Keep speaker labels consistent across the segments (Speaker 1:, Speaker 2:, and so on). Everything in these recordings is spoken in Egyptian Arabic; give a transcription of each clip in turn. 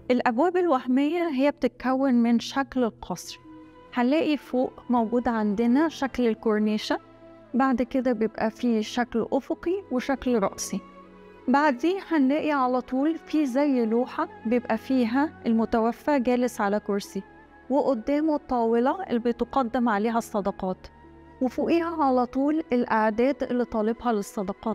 Speaker 1: الأبواب الوهمية هي بتتكون من شكل القصر هنلاقي فوق موجود عندنا شكل الكورنيشة بعد كده بيبقى فيه شكل أفقي وشكل رأسي بعديه هنلاقي على طول في زي لوحة بيبقى فيها المتوفى جالس على كرسي وقدامه الطاولة اللي بتقدم عليها الصدقات وفوقيها على طول الأعداد اللي طالبها للصدقات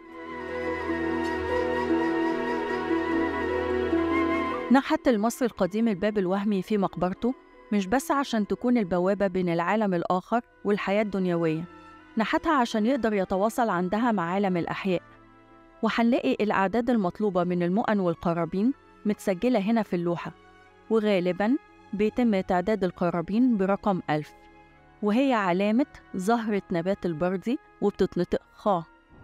Speaker 2: نحت المصري القديم الباب الوهمي في مقبرته مش بس عشان تكون البوابة بين العالم الآخر والحياة الدنيوية نحتها عشان يقدر يتواصل عندها مع عالم الأحياء وهنلاقي الأعداد المطلوبة من المؤن والقرابين متسجلة هنا في اللوحة وغالباً بيتم تعداد القرابين برقم ألف وهي علامة زهرة نبات البردي وبتتنطق خا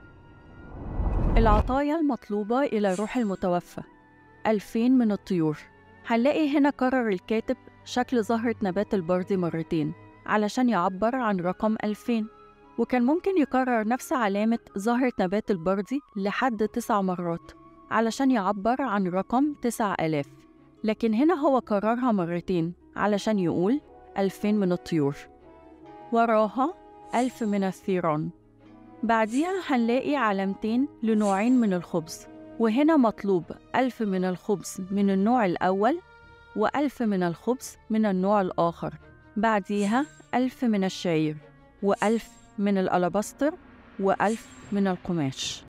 Speaker 2: العطايا المطلوبة إلى روح المتوفى ألفين من الطيور هنلاقي هنا كرر الكاتب شكل زهرة نبات البردي مرتين علشان يعبر عن رقم ألفين وكان ممكن يكرر نفس علامة زهرة نبات البردي لحد تسع مرات علشان يعبر عن رقم تسع آلاف لكن هنا هو كررها مرتين علشان يقول ألفين من الطيور وراها ألف من الثيران بعديها هنلاقي علامتين لنوعين من الخبز وهنا مطلوب ألف من الخبز من النوع الأول وألف من الخبز من النوع الآخر بعديها ألف من الشعير وألف من الألبستر وألف من القماش